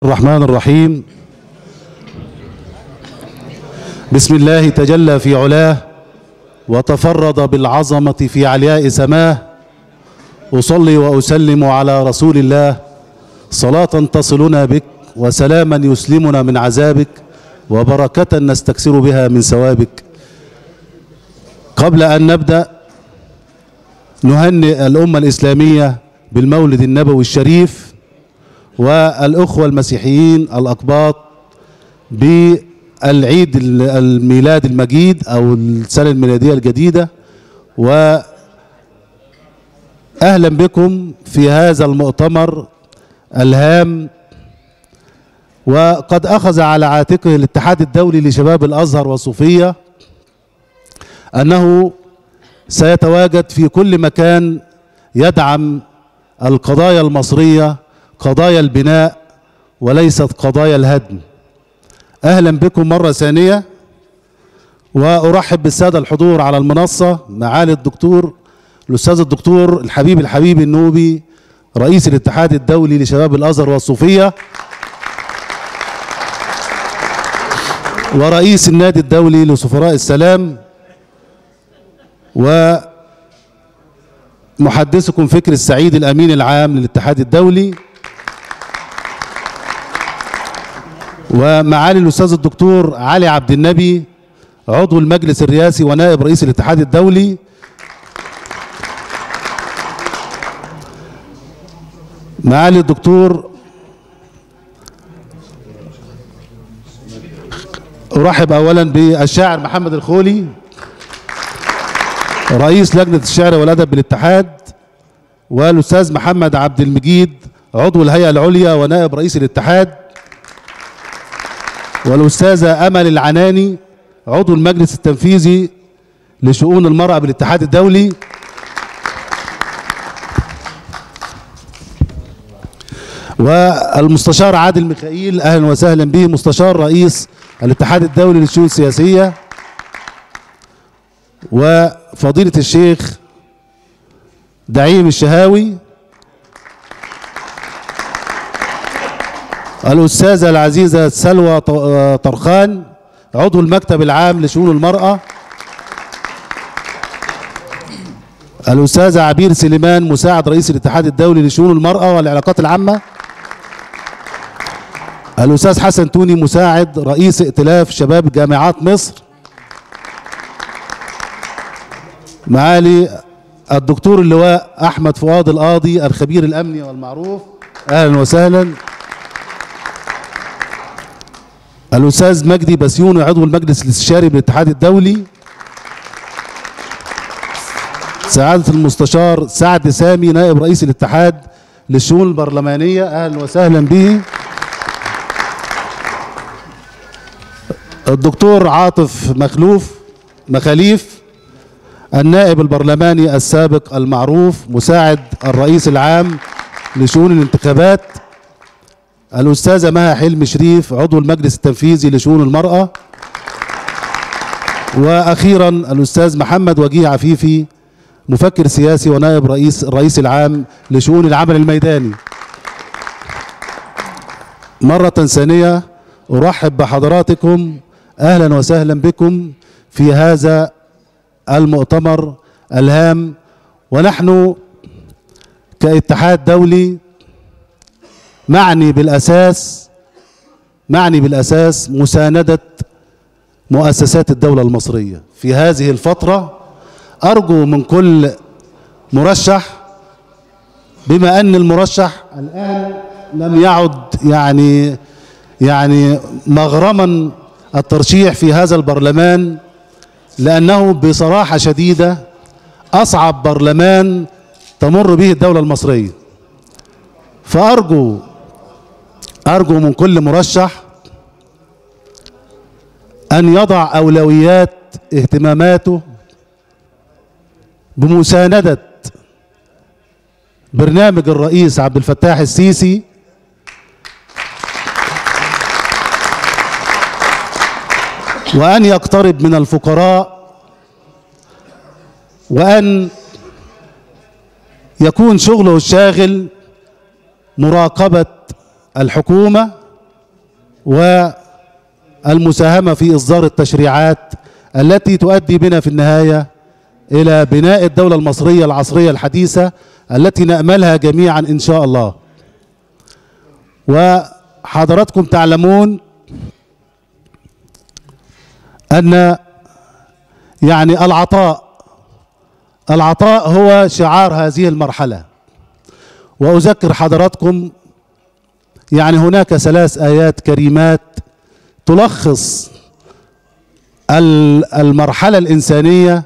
الرحمن الرحيم بسم الله تجلى في علاه وتفرد بالعظمة في علياء سماه أصلي وأسلم على رسول الله صلاة تصلنا بك وسلاما يسلمنا من عذابك وبركة نستكثر بها من ثوابك قبل أن نبدأ نهنئ الأمة الإسلامية بالمولد النبوي الشريف والأخوة المسيحيين الأقباط بالعيد الميلاد المجيد أو السنة الميلادية الجديدة وأهلا بكم في هذا المؤتمر الهام وقد أخذ على عاتقه الاتحاد الدولي لشباب الأزهر والصوفية أنه سيتواجد في كل مكان يدعم القضايا المصرية قضايا البناء وليست قضايا الهدم أهلا بكم مرة ثانية وأرحب بالسادة الحضور على المنصة معالي الدكتور الأستاذ الدكتور الحبيب الحبيب النوبي رئيس الاتحاد الدولي لشباب الأزهر والصوفية ورئيس النادي الدولي لسفراء السلام ومحدثكم فكر السعيد الأمين العام للاتحاد الدولي ومعالي الأستاذ الدكتور علي عبد النبي عضو المجلس الرئاسي ونائب رئيس الاتحاد الدولي معالي الدكتور أرحب أولا بالشاعر محمد الخولي رئيس لجنة الشعر والأدب بالاتحاد والأستاذ محمد عبد المجيد عضو الهيئة العليا ونائب رئيس الاتحاد والأستاذة أمل العناني عضو المجلس التنفيذي لشؤون المرأة بالاتحاد الدولي والمستشار عادل ميخائيل أهلا وسهلا به مستشار رئيس الاتحاد الدولي للشؤون السياسية وفضيلة الشيخ دعيم الشهاوي الأستاذة العزيزة سلوى طرخان عضو المكتب العام لشؤون المرأة الأستاذة عبير سليمان مساعد رئيس الاتحاد الدولي لشؤون المرأة والعلاقات العامة الأستاذ حسن توني مساعد رئيس ائتلاف شباب جامعات مصر معالي الدكتور اللواء أحمد فؤاد القاضي الخبير الأمني والمعروف أهلا وسهلا الأستاذ مجدي بسيوني عضو المجلس الاستشاري بالاتحاد الدولي سعادة المستشار سعد سامي نائب رئيس الاتحاد للشؤون البرلمانية أهلا وسهلا به الدكتور عاطف مخلوف مخاليف النائب البرلماني السابق المعروف مساعد الرئيس العام لشؤون الانتخابات الأستاذة مها حلمي شريف عضو المجلس التنفيذي لشؤون المرأة وأخيرا الأستاذ محمد وجيه عفيفي مفكر سياسي ونائب رئيس الرئيس العام لشؤون العمل الميداني مرة ثانية أرحب بحضراتكم أهلا وسهلا بكم في هذا المؤتمر الهام ونحن كاتحاد دولي معني بالأساس معني بالأساس مساندة مؤسسات الدولة المصرية في هذه الفترة أرجو من كل مرشح بما أن المرشح الآن لم يعد يعني يعني مغرما الترشيح في هذا البرلمان لأنه بصراحة شديدة أصعب برلمان تمر به الدولة المصرية فأرجو أرجو من كل مرشح أن يضع أولويات اهتماماته بمساندة برنامج الرئيس عبد الفتاح السيسي وأن يقترب من الفقراء وأن يكون شغله الشاغل مراقبة الحكومة والمساهمة في إصدار التشريعات التي تؤدي بنا في النهاية إلى بناء الدولة المصرية العصرية الحديثة التي نأملها جميعا إن شاء الله وحضراتكم تعلمون أن يعني العطاء العطاء هو شعار هذه المرحلة وأذكر حضراتكم يعني هناك ثلاث آيات كريمات تلخص ال- المرحلة الإنسانية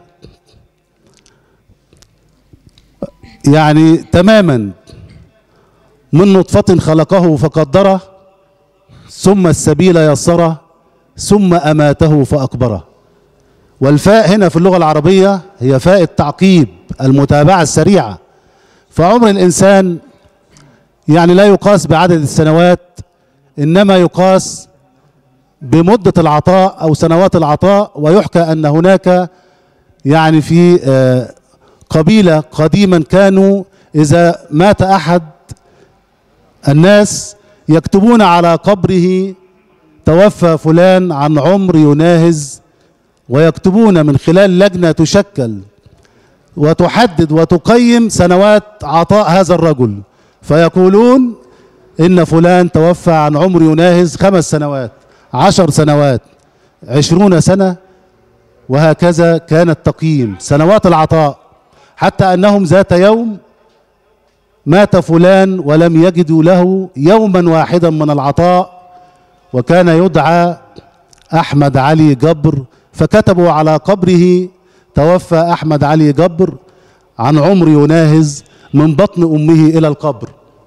يعني تماما من نطفة خلقه فقدره ثم السبيل يسره ثم أماته فأكبره والفاء هنا في اللغة العربية هي فاء التعقيب المتابعة السريعة فعمر الإنسان يعني لا يقاس بعدد السنوات إنما يقاس بمدة العطاء أو سنوات العطاء ويحكى أن هناك يعني في آه، قبيلة قديما كانوا إذا مات أحد الناس يكتبون على قبره توفى فلان عن عمر يناهز ويكتبون من خلال لجنة تشكل وتحدد وتقيم سنوات عطاء هذا الرجل فيقولون إن فلان توفى عن عمر يناهز خمس سنوات عشر سنوات عشرون سنة وهكذا كان التقييم سنوات العطاء حتى أنهم ذات يوم مات فلان ولم يجدوا له يوما واحدا من العطاء وكان يدعى أحمد علي جبر فكتبوا على قبره توفى أحمد علي جبر عن عمر يناهز من بطن أمه إلى القبر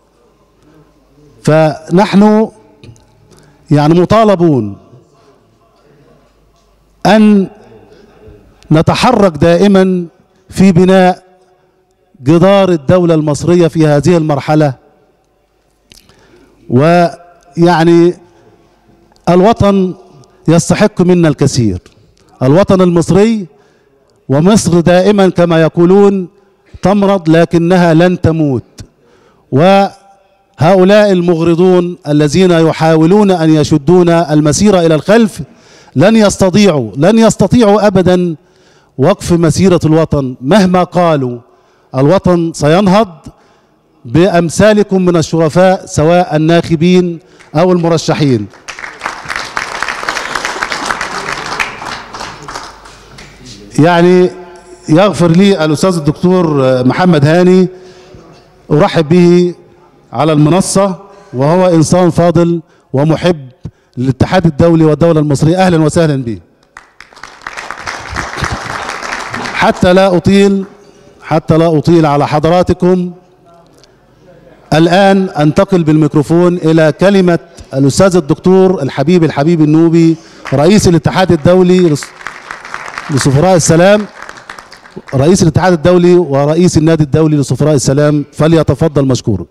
فنحن يعني مطالبون أن نتحرك دائما في بناء جدار الدولة المصرية في هذه المرحلة ويعني الوطن يستحق منا الكثير الوطن المصري ومصر دائما كما يقولون تمرض لكنها لن تموت وهؤلاء المغرضون الذين يحاولون ان يشدون المسيره الى الخلف لن يستطيعوا لن يستطيعوا ابدا وقف مسيره الوطن مهما قالوا الوطن سينهض بامثالكم من الشرفاء سواء الناخبين او المرشحين يعني يغفر لي الأستاذ الدكتور محمد هاني أرحب به على المنصة وهو إنسان فاضل ومحب للاتحاد الدولي والدولة المصرية أهلا وسهلا به حتى لا أطيل حتى لا أطيل على حضراتكم الآن أنتقل بالميكروفون إلى كلمة الأستاذ الدكتور الحبيب الحبيب النوبي رئيس الاتحاد الدولي لس- لسفراء السلام رئيس الاتحاد الدولي ورئيس النادي الدولي لسفراء السلام فليتفضل مشكورا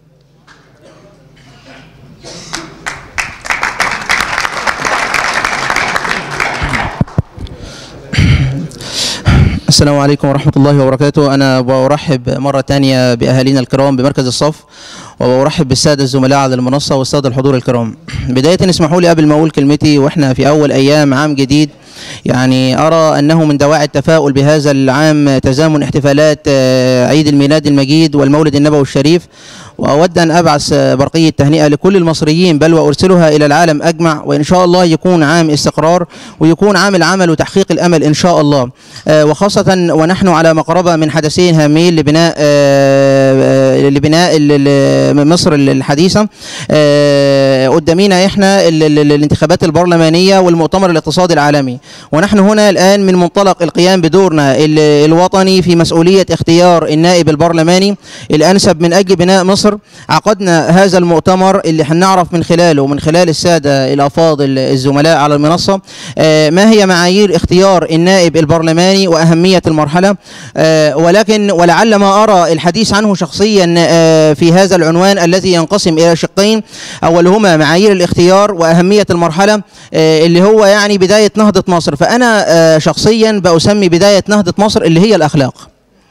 السلام عليكم ورحمة الله وبركاته أنا برحب مرة تانية بأهالينا الكرام بمركز الصف وبرحب بالسادة الزملاء على المنصة والسادة الحضور الكرام بداية اسمحوا لي قبل ما أقول كلمتي وإحنا في أول أيام عام جديد يعني أرى أنه من دواعي التفاؤل بهذا العام تزامن احتفالات آه، عيد الميلاد المجيد والمولد النبوي الشريف وأود أن أبعث آه، برقية تهنئة لكل المصريين بل وأرسلها إلى العالم أجمع وإن شاء الله يكون عام استقرار ويكون عام العمل وتحقيق الأمل إن شاء الله آه، وخاصة ونحن على مقربة من حدثين هامين لبناء آه، آه، لبناء ال- ال- مصر الحديثة آه، قدامينا احنا ال- ال- ال- الانتخابات البرلمانية والمؤتمر الاقتصادي العالمي ونحن هنا الآن من منطلق القيام بدورنا ال- الوطني في مسؤولية اختيار النائب البرلماني الأنسب من أجل بناء مصر عقدنا هذا المؤتمر اللي هنعرف من خلاله ومن خلال السادة الأفاضل الزملاء على المنصة آه، ما هي معايير اختيار النائب البرلماني وأهمية المرحلة آه، ولكن ولعل ما أرى الحديث عنه شخصيا آه، في هذا العنوان الذي ينقسم إلى شقين أولهما معايير الاختيار وأهمية المرحلة آه، اللي هو يعني بداية نهضة مصر فأنا آه، شخصيا بأسمي بداية نهضة مصر اللي هي الأخلاق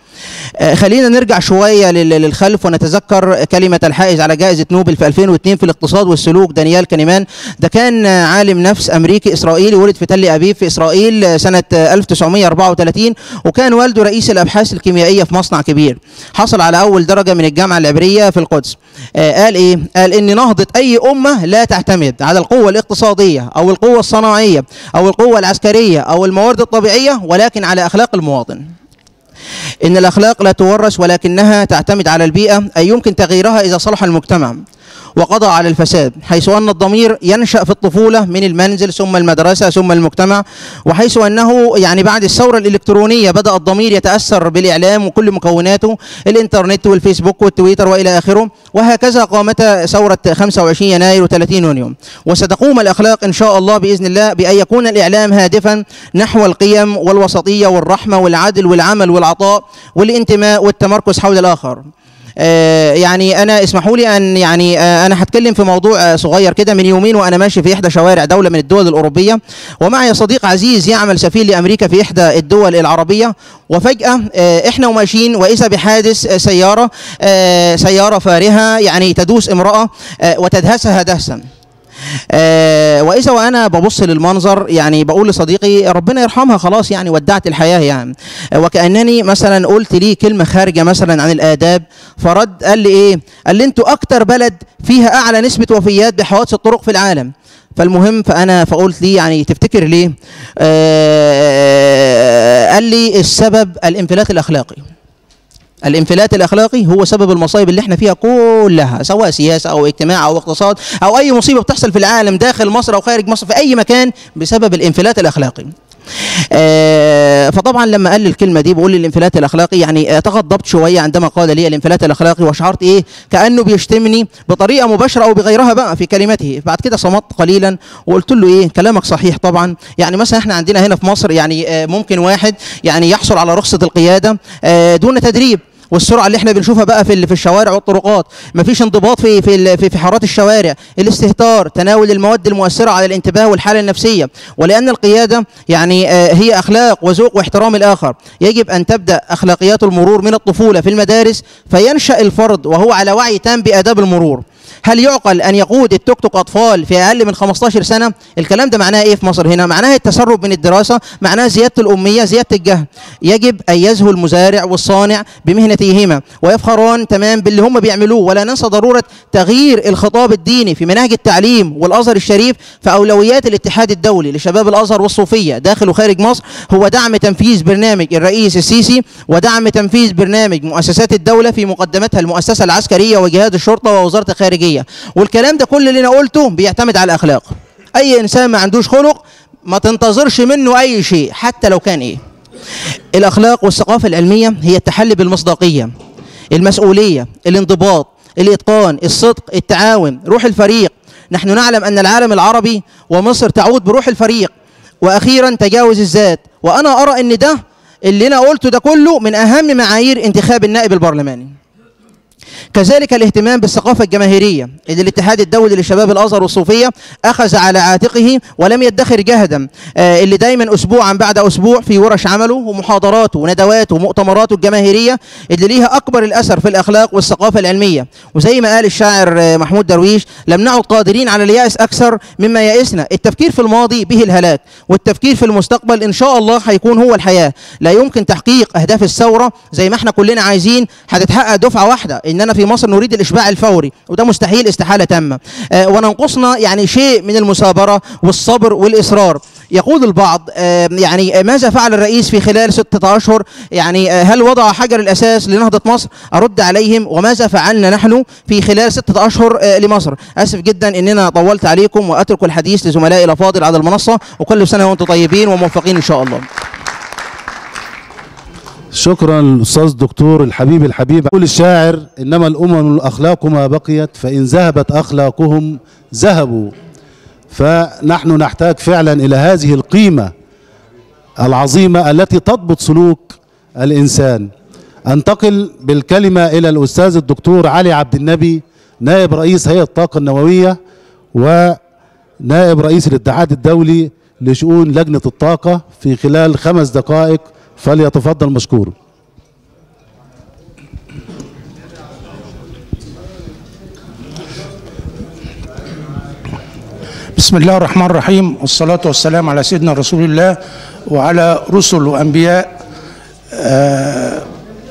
آه، خلينا نرجع شويه لل- للخلف ونتذكر كلمه الحائز على جائزه نوبل في 2002 في الاقتصاد والسلوك دانيال كانيمان ده كان آه، عالم نفس امريكي اسرائيلي ولد في تل ابيب في اسرائيل آه، سنه آه، 1934 وكان والده رئيس الابحاث الكيميائيه في مصنع كبير حصل على اول درجه من الجامعه العبريه في القدس آه، قال ايه قال ان نهضه اي امه لا تعتمد على القوه الاقتصاديه او القوه الصناعيه او القوه العسكريه او الموارد الطبيعيه ولكن على اخلاق المواطن إن الأخلاق لا تورث ولكنها تعتمد على البيئة أي يمكن تغييرها إذا صلح المجتمع وقضى على الفساد حيث أن الضمير ينشأ في الطفولة من المنزل ثم المدرسة ثم المجتمع وحيث أنه يعني بعد الثورة الإلكترونية بدأ الضمير يتأثر بالإعلام وكل مكوناته الإنترنت والفيسبوك والتويتر وإلى آخره وهكذا قامت ثورة 25 يناير و30 يونيو وستقوم الأخلاق إن شاء الله بإذن الله بأن يكون الإعلام هادفا نحو القيم والوسطية والرحمة والعدل والعمل والعطاء والانتماء والتمركز حول الآخر آه، يعني انا اسمحوا لي ان يعني آه، انا هتكلم في موضوع آه، صغير كده من يومين وانا ماشي في احدى شوارع دوله من الدول الاوروبيه ومعي صديق عزيز يعمل سفير لامريكا في احدى الدول العربيه وفجاه آه، احنا وماشيين واذا بحادث آه، سياره آه، سياره فارهه يعني تدوس امراه آه، وتدهسها دهسا آه واذا وانا ببص للمنظر يعني بقول لصديقي ربنا يرحمها خلاص يعني ودعت الحياه يعني آه وكانني مثلا قلت ليه كلمه خارجه مثلا عن الاداب فرد قال لي ايه؟ قال لي انتوا اكتر بلد فيها اعلى نسبه وفيات بحوادث الطرق في العالم فالمهم فانا فقلت ليه يعني تفتكر ليه؟ آه قال لي السبب الانفلات الاخلاقي الانفلات الاخلاقي هو سبب المصايب اللي احنا فيها كلها سواء سياسه او اجتماع او اقتصاد او اي مصيبه بتحصل في العالم داخل مصر او خارج مصر في اي مكان بسبب الانفلات الاخلاقي آه فطبعا لما قال لي الكلمه دي بقول لي الانفلات الاخلاقي يعني آه تغضبت شويه عندما قال لي الانفلات الاخلاقي وشعرت ايه كانه بيشتمني بطريقه مباشره او بغيرها بقى في كلمته بعد كده صمت قليلا وقلت له ايه كلامك صحيح طبعا يعني مثلا احنا عندنا هنا في مصر يعني آه ممكن واحد يعني يحصل على رخصه القياده آه دون تدريب والسرعه اللي احنا بنشوفها بقى في في الشوارع والطرقات مفيش انضباط في في في, في حارات الشوارع الاستهتار تناول المواد المؤثره على الانتباه والحاله النفسيه ولان القياده يعني آه هي اخلاق وذوق واحترام الاخر يجب ان تبدا اخلاقيات المرور من الطفوله في المدارس فينشا الفرد وهو على وعي تام باداب المرور هل يعقل ان يقود التوك توك اطفال في اقل من 15 سنه الكلام ده معناه ايه في مصر هنا معناه التسرب من الدراسه معناه زياده الاميه زياده الجهل يجب ان يزهو المزارع والصانع بمهنتيهما ويفخران تمام باللي هم بيعملوه ولا ننسى ضروره تغيير الخطاب الديني في مناهج التعليم والازهر الشريف فاولويات الاتحاد الدولي لشباب الازهر والصوفيه داخل وخارج مصر هو دعم تنفيذ برنامج الرئيس السيسي ودعم تنفيذ برنامج مؤسسات الدوله في مقدمتها المؤسسه العسكريه وجهاد الشرطه ووزاره الخارجيه والكلام ده كل اللي انا قلته بيعتمد على الاخلاق اي انسان ما عندوش خلق ما تنتظرش منه اي شيء حتى لو كان ايه الاخلاق والثقافه العلميه هي التحلي بالمصداقيه المسؤوليه الانضباط الاتقان الصدق التعاون روح الفريق نحن نعلم ان العالم العربي ومصر تعود بروح الفريق واخيرا تجاوز الذات وانا ارى ان ده اللي انا قلته ده كله من اهم معايير انتخاب النائب البرلماني كذلك الاهتمام بالثقافة الجماهيرية اللي الاتحاد الدولي لشباب الأزهر والصوفية أخذ على عاتقه ولم يدخر جهدا آه اللي دايما أسبوعا بعد أسبوع في ورش عمله ومحاضراته وندواته ومؤتمراته الجماهيرية اللي ليها أكبر الأثر في الأخلاق والثقافة العلمية وزي ما قال الشاعر آه محمود درويش لم نعد قادرين على اليأس أكثر مما يأسنا التفكير في الماضي به الهلاك والتفكير في المستقبل إن شاء الله هيكون هو الحياة لا يمكن تحقيق أهداف الثورة زي ما احنا كلنا عايزين هتتحقق دفعة واحدة إننا في مصر نريد الإشباع الفوري وده مستحيل استحالة تامة آه وننقصنا يعني شيء من المثابرة والصبر والإصرار يقول البعض آه يعني ماذا فعل الرئيس في خلال ستة أشهر يعني آه هل وضع حجر الأساس لنهضة مصر أرد عليهم وماذا فعلنا نحن في خلال ستة أشهر آه لمصر أسف جدا إننا طولت عليكم وأترك الحديث لزملائي الأفاضل على المنصة وكل سنة وأنتم طيبين وموفقين إن شاء الله شكرا الاستاذ الدكتور الحبيب الحبيب يقول الشاعر انما الامم الاخلاق ما بقيت فان ذهبت اخلاقهم ذهبوا فنحن نحتاج فعلا الى هذه القيمه العظيمه التي تضبط سلوك الانسان انتقل بالكلمه الى الاستاذ الدكتور علي عبد النبي نائب رئيس هيئه الطاقه النوويه ونائب رئيس الاتحاد الدولي لشؤون لجنه الطاقه في خلال خمس دقائق فليتفضل مشكور بسم الله الرحمن الرحيم والصلاة والسلام على سيدنا رسول الله وعلى رسل وأنبياء آه،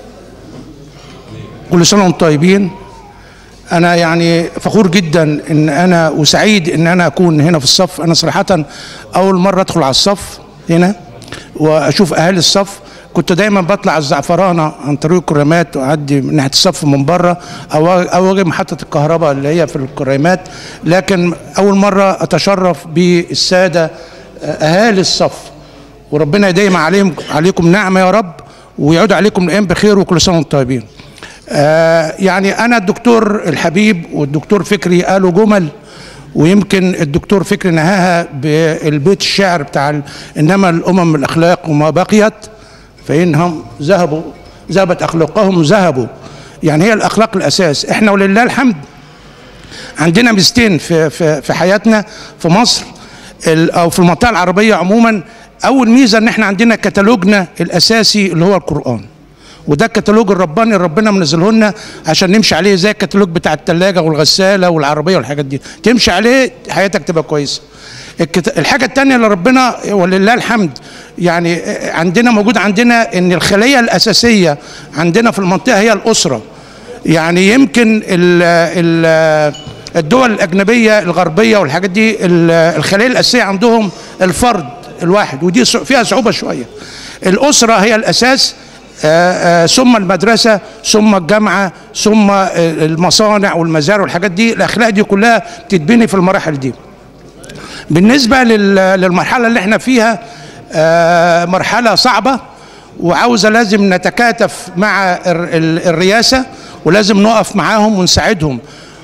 كل سنة وانتم طيبين أنا يعني فخور جدا إن أنا وسعيد إن أنا أكون هنا في الصف أنا صراحة أول مرة أدخل على الصف هنا وأشوف أهالي الصف كنت دايما بطلع الزعفرانة عن طريق الكريمات وأعدي من ناحية الصف من بره أو أو أجي محطة الكهرباء اللي هي في الكريمات لكن أول مرة أتشرف بالسادة أهالي الصف وربنا يديم عليهم عليكم نعمة يا رب ويعود عليكم الأيام بخير وكل سنة وانتم طيبين. آه يعني أنا الدكتور الحبيب والدكتور فكري قالوا جمل ويمكن الدكتور فكري نهاها بالبيت الشعر بتاع ال- إنما الأمم الأخلاق وما بقيت فإنهم ذهبوا ذهبت أخلاقهم ذهبوا يعني هي الأخلاق الأساس إحنا ولله الحمد عندنا ميزتين في في في حياتنا في مصر ال- او في المنطقه العربيه عموما اول ميزه ان احنا عندنا كتالوجنا الاساسي اللي هو القران وده الكتالوج الرباني اللي ربنا منزله لنا عشان نمشي عليه زي الكتالوج بتاع الثلاجه والغساله والعربيه والحاجات دي تمشي عليه حياتك تبقى كويسه الكت- الحاجه الثانيه اللي ربنا ولله الحمد يعني عندنا موجود عندنا ان الخليه الاساسيه عندنا في المنطقه هي الاسره يعني يمكن ال ال الدول الأجنبية الغربية والحاجات دي ال- الخلية الأساسية عندهم الفرد الواحد ودي صع- فيها صعوبة شوية الأسرة هي الأساس آه، آه، ثم المدرسة ثم الجامعة ثم آه، المصانع والمزارع والحاجات دي الأخلاق دي كلها بتتبني في المراحل دي بالنسبة لل- للمرحلة اللي احنا فيها آه، مرحلة صعبة وعاوزة لازم نتكاتف مع ال- ال- الرئاسة ولازم نقف معاهم ونساعدهم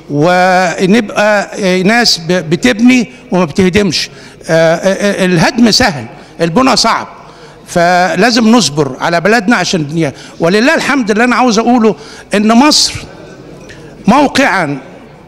ونبقى آه، ناس ب- بتبني وما بتهدمش آه، آه، الهدم سهل البنى صعب فلازم نصبر على بلدنا عشان الدنيا ولله الحمد اللي انا عاوز اقوله ان مصر موقعا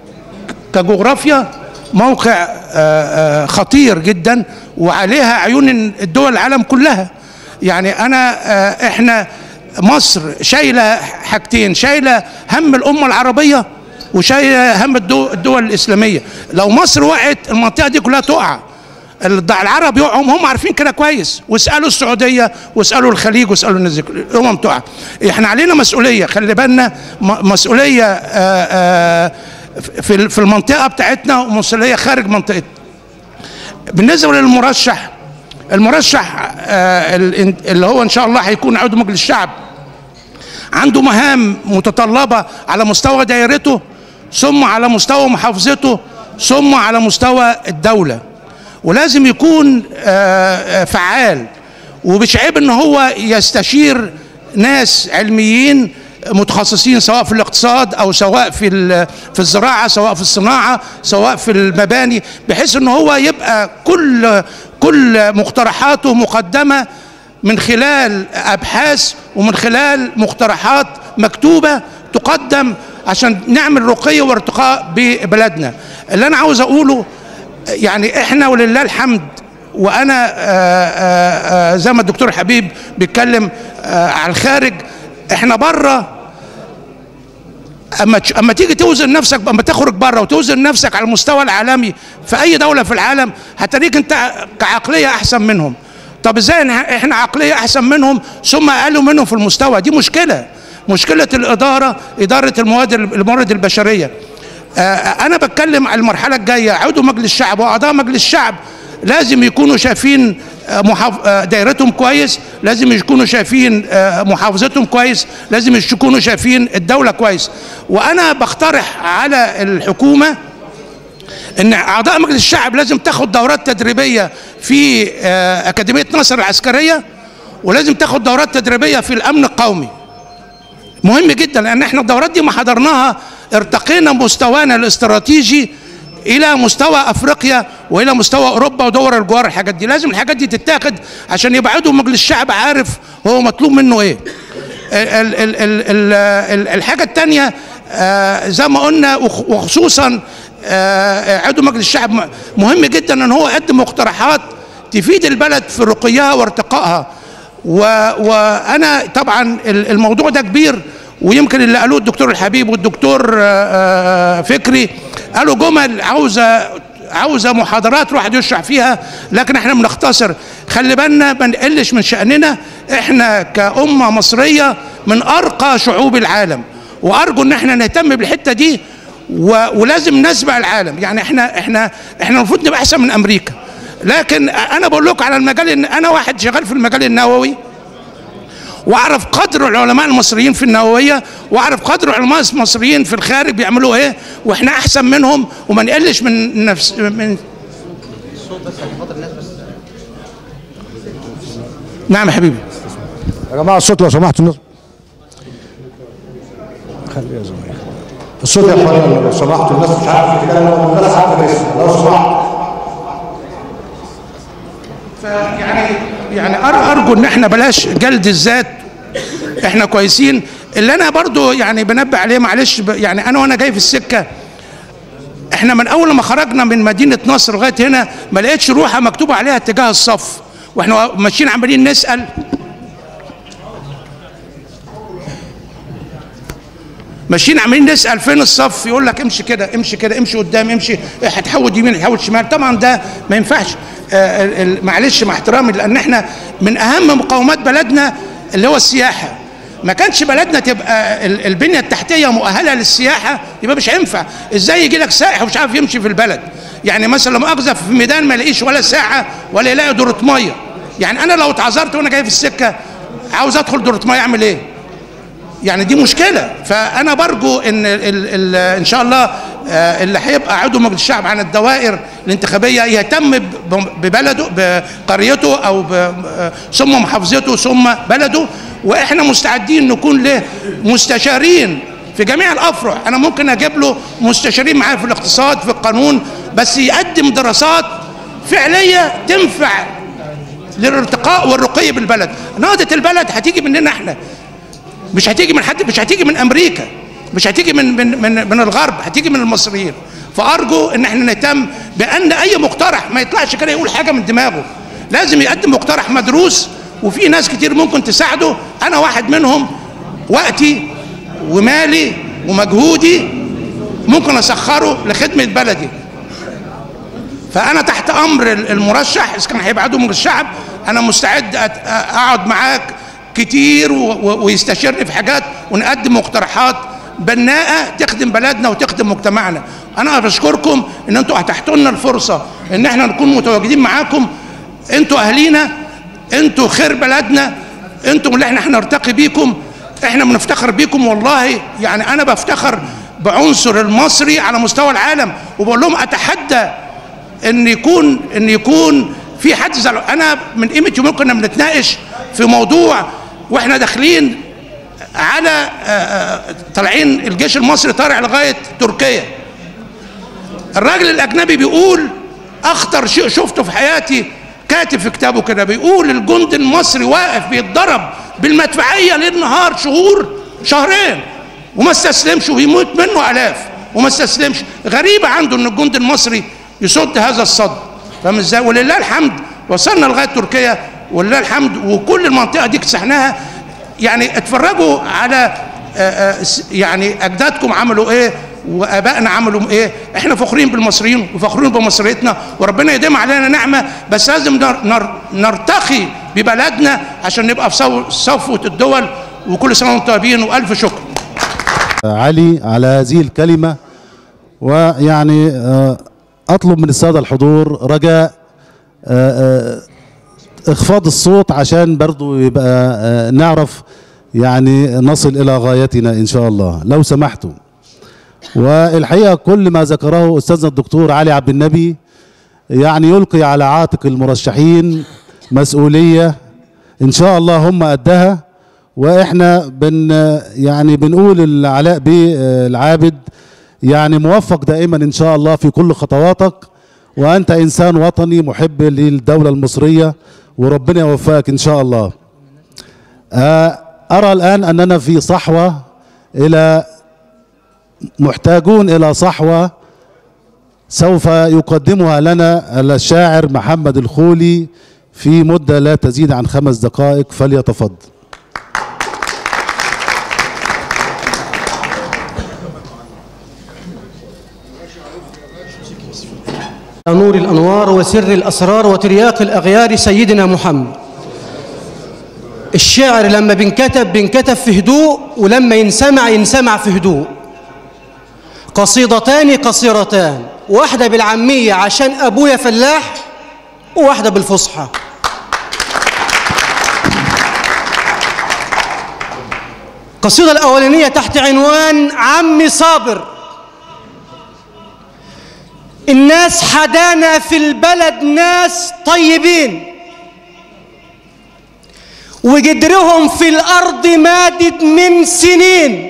كجغرافيا موقع آه، آه، خطير جدا وعليها عيون الدول العالم كلها يعني انا آه، احنا مصر شايله حاجتين شايله هم الامه العربيه وشايله هم الدو- الدول الاسلاميه لو مصر وقعت المنطقه دي كلها تقع الضع- العرب يقعوا هم عارفين كده كويس واسالوا السعوديه واسالوا الخليج واسالوا الناس دي كلها. الامم تقع احنا علينا مسؤوليه خلي بالنا م- مسؤوليه آه، آه، في في المنطقه بتاعتنا ومسؤوليه خارج منطقتنا بالنسبه للمرشح المرشح آه، ال- اللي هو ان شاء الله هيكون عضو مجلس الشعب عنده مهام متطلبه على مستوى دائرته ثم على مستوى محافظته ثم على مستوى الدوله ولازم يكون آه، آه، فعال ومش عيب ان هو يستشير ناس علميين متخصصين سواء في الاقتصاد او سواء في ال- في الزراعه سواء في الصناعه سواء في المباني بحيث ان هو يبقى كل كل مقترحاته مقدمه من خلال ابحاث ومن خلال مقترحات مكتوبه تقدم عشان نعمل رقي وارتقاء ببلدنا اللي انا عاوز اقوله يعني احنا ولله الحمد وانا آه، آه، آه، زي ما الدكتور حبيب بيتكلم آه، على الخارج احنا بره اما تش- اما تيجي توزن نفسك اما تخرج بره وتوزن نفسك على المستوى العالمي في اي دوله في العالم هتلاقيك انت كعقليه احسن منهم طب ازاي إن احنا عقليه احسن منهم ثم اقل منهم في المستوى دي مشكله مشكله الاداره اداره المواد الموارد البشريه آه، انا بتكلم على المرحله الجايه عضو مجلس الشعب واعضاء مجلس الشعب لازم يكونوا شايفين آه، محاف... آه، دايرتهم كويس لازم يكونوا شايفين آه، محافظتهم كويس لازم يكونوا شايفين الدولة كويس وأنا بقترح على الحكومة ان اعضاء مجلس الشعب لازم تاخد دورات تدريبيه في آه، اكاديميه ناصر العسكريه ولازم تاخد دورات تدريبيه في الامن القومي مهم جدا لان احنا الدورات دي ما حضرناها ارتقينا مستوانا الاستراتيجي الى مستوى افريقيا والى مستوى اوروبا ودول الجوار الحاجات دي لازم الحاجات دي تتاخد عشان يبقى عضو مجلس الشعب عارف هو مطلوب منه ايه ال ال ال ال ال الحاجه الثانيه زي ما قلنا وخ- وخصوصا آه، عضو مجلس الشعب م- مهم جدا ان هو يقدم مقترحات تفيد البلد في رقيها وارتقائها و- وانا طبعا ال- الموضوع ده كبير ويمكن اللي قالوه الدكتور الحبيب والدكتور آه، آه، فكري قالوا جمل عاوزه عاوزه محاضرات الواحد يشرح فيها لكن احنا بنختصر خلي بالنا ما نقلش من شاننا احنا كامه مصريه من ارقى شعوب العالم وارجو ان احنا نهتم بالحته دي و... ولازم نسبق العالم يعني احنا احنا احنا المفروض نبقى احسن من امريكا لكن انا بقول لكم على المجال إن انا واحد شغال في المجال النووي واعرف قدر العلماء المصريين في النوويه واعرف قدر العلماء المصريين في الخارج بيعملوا ايه واحنا احسن منهم وما نقلش من نفس من نعم يا حبيبي يا جماعه الصوت لو سمحتوا الناس خلي يا زميلي الصوت يا اخوانا لو سمحتوا الناس مش عارفه تتكلم الناس عارفه تسمع لو سمحتوا يعني يعني أر- ارجو ان احنا بلاش جلد الذات احنا كويسين اللي انا برضو يعني بنبه عليه معلش ب- يعني انا وانا جاي في السكه احنا من اول ما خرجنا من مدينه نصر لغايه هنا ما لقيتش روحه مكتوب عليها اتجاه الصف واحنا ماشيين عمالين نسال ماشيين عمالين نسال فين الصف يقول لك امشي كده امشي كده امشي قدام امشي هتحود يمين هتحود شمال طبعا ده ما ينفعش آه، ال- ال- معلش مع احترامي لان احنا من اهم مقومات بلدنا اللي هو السياحه ما كانش بلدنا تبقى ال- البنيه التحتيه مؤهله للسياحه يبقى مش هينفع ازاي يجي لك سائح ومش عارف يمشي في البلد يعني مثلا لما اقذف في ميدان ما يلاقيش ولا ساعه ولا يلاقي دوره ميه يعني انا لو اتعذرت وانا جاي في السكه عاوز ادخل دوره ميه اعمل ايه يعني دي مشكله فانا برجو ان ال ال ان شاء الله آه، اللي هيبقى عضو مجلس الشعب عن الدوائر الانتخابيه يهتم ب- ببلده بقريته او ب- آه، ثم محافظته ثم بلده واحنا مستعدين نكون له مستشارين في جميع الافرع انا ممكن اجيب له مستشارين معايا في الاقتصاد في القانون بس يقدم دراسات فعليه تنفع للارتقاء والرقي بالبلد نهضه البلد هتيجي مننا احنا مش هتيجي من حد مش هتيجي من امريكا مش هتيجي من من من, من الغرب هتيجي من المصريين فارجو ان احنا نهتم بان اي مقترح ما يطلعش كده يقول حاجه من دماغه لازم يقدم مقترح مدروس وفي ناس كتير ممكن تساعده انا واحد منهم وقتي ومالي ومجهودي ممكن اسخره لخدمه بلدي فانا تحت امر المرشح اذا كان هيبقى عضو من الشعب انا مستعد أت- اقعد معاك كتير و- و- ويستشيرني في حاجات ونقدم مقترحات بناءه تخدم بلدنا وتخدم مجتمعنا انا بشكركم ان انتوا اتحتوا لنا الفرصه ان احنا نكون متواجدين معاكم انتوا اهالينا انتوا خير بلدنا انتوا اللي احنا هنرتقي بيكم احنا بنفتخر بيكم والله يعني انا بفتخر بعنصر المصري على مستوى العالم وبقول لهم اتحدى ان يكون ان يكون في حد زل... انا من قيمه يومين كنا بنتناقش في موضوع واحنا داخلين على آه، آه، طالعين الجيش المصري طالع لغايه تركيا الراجل الاجنبي بيقول اخطر شيء شفته في حياتي كاتب في كتابه كده بيقول الجند المصري واقف بيتضرب بالمدفعيه ليل نهار شهور شهرين وما استسلمش ويموت منه الاف وما استسلمش غريبه عنده ان الجند المصري يصد هذا الصد فاهم ازاي ولله الحمد وصلنا لغايه تركيا ولله الحمد وكل المنطقه دي اكتسحناها يعني اتفرجوا على آه، آه، س- يعني اجدادكم عملوا ايه وابائنا عملوا ايه احنا فخورين بالمصريين وفخورين بمصريتنا وربنا يديم علينا نعمه بس لازم نر نر نرتقي ببلدنا عشان نبقى في صو- صفوه الدول وكل سنه وانتم طيبين والف شكر علي على هذه الكلمة ويعني آه، أطلب من السادة الحضور رجاء آه، آه، إخفاض الصوت عشان برضو يبقى آه، نعرف يعني نصل إلى غايتنا إن شاء الله لو سمحتوا والحقيقة كل ما ذكره أستاذنا الدكتور علي عبد النبي يعني يلقي على عاتق المرشحين مسؤولية إن شاء الله هم قدها وإحنا بن يعني بنقول العلاء بيه آه، العابد يعني موفق دائما إن شاء الله في كل خطواتك وأنت إنسان وطني محب للدولة المصرية وربنا يوفقك إن شاء الله آه، أرى الآن أننا في صحوة إلى محتاجون إلى صحوة سوف يقدمها لنا الشاعر محمد الخولي في مدة لا تزيد عن خمس دقائق فليتفضل نور الأنوار وسر الأسرار وترياق الأغيار سيدنا محمد الشعر لما بنكتب بنكتب في هدوء ولما ينسمع ينسمع في هدوء قصيدتان قصيرتان واحدة بالعامية عشان أبويا فلاح وواحدة بالفصحى القصيدة الأولانية تحت عنوان عمي صابر الناس حدانا في البلد ناس طيبين وجدرهم في الأرض مادد من سنين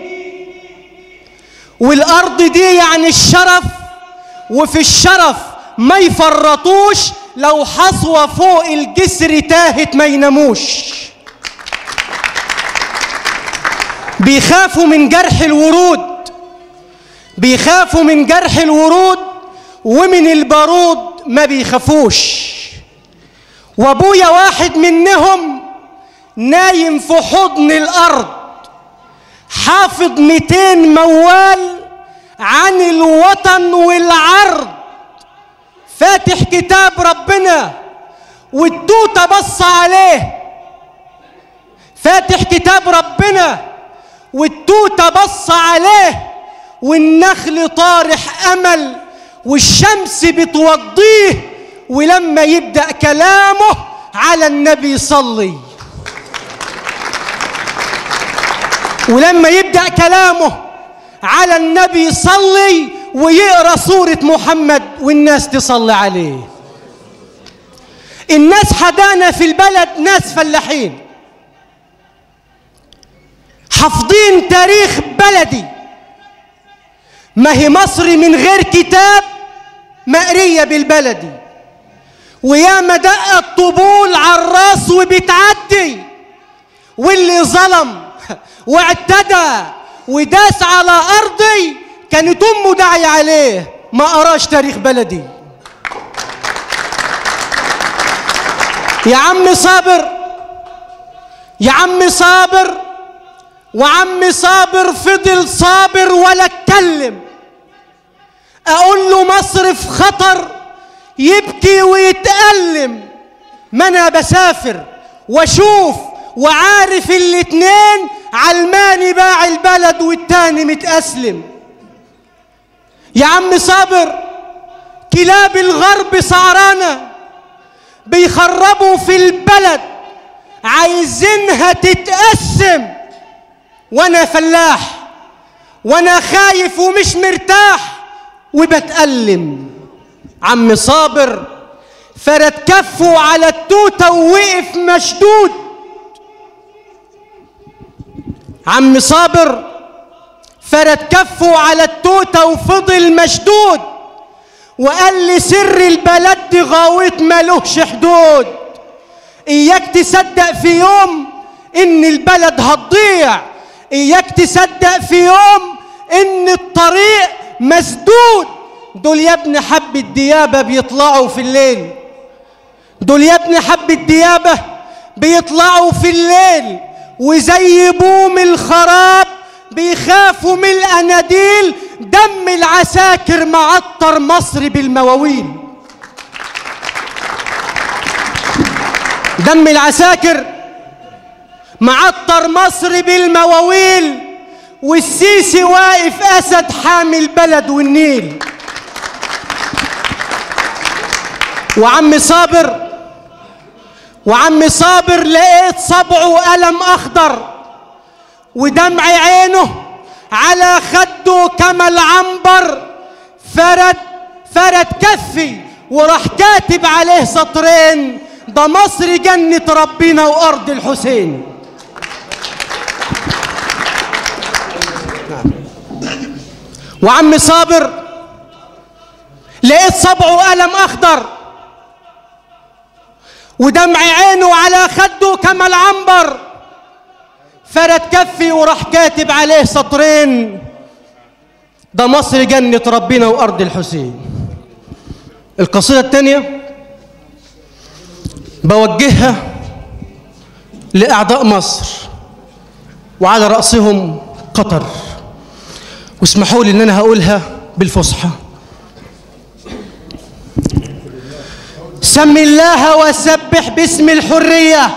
والأرض دي يعني الشرف وفي الشرف ما يفرطوش لو حصوة فوق الجسر تاهت ما يناموش بيخافوا من جرح الورود بيخافوا من جرح الورود ومن البارود ما بيخافوش وابويا واحد منهم نايم في حضن الارض حافظ 200 موال عن الوطن والعرض فاتح كتاب ربنا والتوته بص عليه فاتح كتاب ربنا والتوته بص عليه والنخل طارح امل والشمس بتوضيه ولما يبدا كلامه على النبي صلي ولما يبدا كلامه على النبي صلي ويقرا سوره محمد والناس تصلي عليه الناس حدانا في البلد ناس فلاحين حافظين تاريخ بلدي ما هي مصر من غير كتاب مقرية بالبلدي ويا دق الطبول على الراس وبتعدي واللي ظلم واعتدى وداس على أرضي كانت أمه داعية عليه ما قراش تاريخ بلدي يا عم صابر يا عم صابر وعم صابر فضل صابر ولا اتكلم اقول له مصر في خطر يبكي ويتألم ما انا بسافر واشوف وعارف الاتنين علماني باع البلد والتاني متأسلم يا عم صابر كلاب الغرب سعرانة بيخربوا في البلد عايزينها تتقسم وانا فلاح وانا خايف ومش مرتاح وبتألم عم صابر فرد كفه على التوتة ووقف مشدود عم صابر فرد كفه على التوتة وفضل مشدود وقال لي سر البلد دي غاوت ملوش حدود اياك تصدق في يوم ان البلد هتضيع اياك تصدق في يوم ان الطريق مسدود دول يا ابن حب الديابة بيطلعوا في الليل دول يا ابن حب الديابة بيطلعوا في الليل وزي بوم الخراب بيخافوا من الاناديل دم العساكر معطر مصر بالمواويل دم العساكر معطر مصر بالمواويل والسيسي واقف اسد حامي البلد والنيل وعم صابر وعم صابر لقيت صبعه قلم اخضر ودمع عينه على خده كما العنبر فرد فرد كفي وراح كاتب عليه سطرين ده مصر جنة ربنا وأرض الحسين وعم صابر لقيت صبعه قلم أخضر ودمع عينه على خده كما العنبر فرد كفي وراح كاتب عليه سطرين ده مصر جنة ربنا وأرض الحسين القصيدة الثانية بوجهها لأعداء مصر وعلى رأسهم قطر واسمحوا لي إن أنا هقولها بالفصحى سم الله وسبح باسم الحرية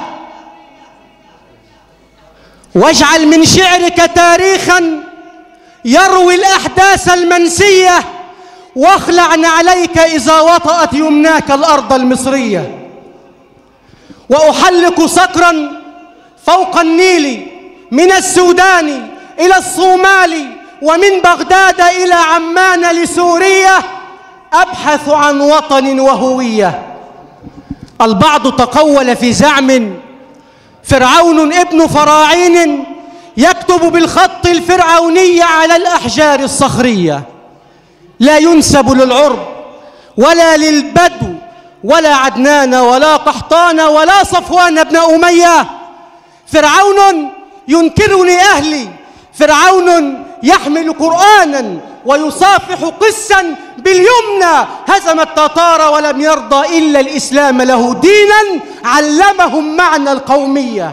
واجعل من شعرك تاريخا يروي الأحداث المنسية واخلع عليك إذا وطأت يمناك الأرض المصرية وأحلق صقرا فوق النيل من السودان إلى الصومال ومن بغداد إلى عمان لسوريا أبحث عن وطن وهوية البعض تقول في زعم فرعون ابن فراعين يكتب بالخط الفرعوني على الأحجار الصخرية لا ينسب للعرب ولا للبدو ولا عدنان ولا قحطان ولا صفوان بن أمية فرعون ينكرني أهلي فرعون يحمل قرآنا ويصافح قسا باليمنى هزم التتار ولم يرضى إلا الإسلام له دينا علمهم معنى القومية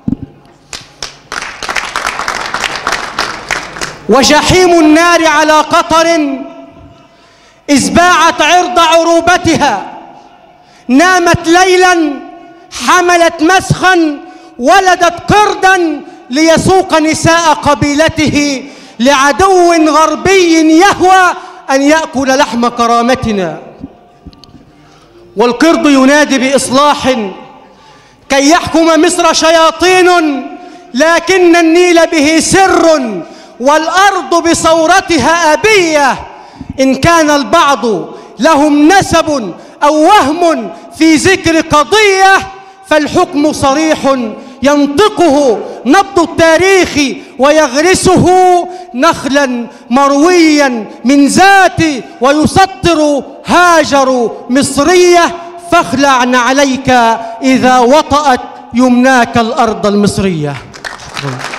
وجحيم النار على قطر إذ باعت عرض عروبتها نامت ليلا حملت مسخا ولدت قردا ليسوق نساء قبيلته لعدو غربي يهوى أن يأكل لحم كرامتنا والقرد ينادي بإصلاح كي يحكم مصر شياطين لكن النيل به سر والأرض بثورتها أبية إن كان البعض لهم نسب أو وهم في ذكر قضية فالحكم صريح ينطقه نبض التاريخ ويغرسه نخلا مرويا من ذات ويسطر هاجر مصرية فاخلع عليك إذا وطأت يمناك الأرض المصرية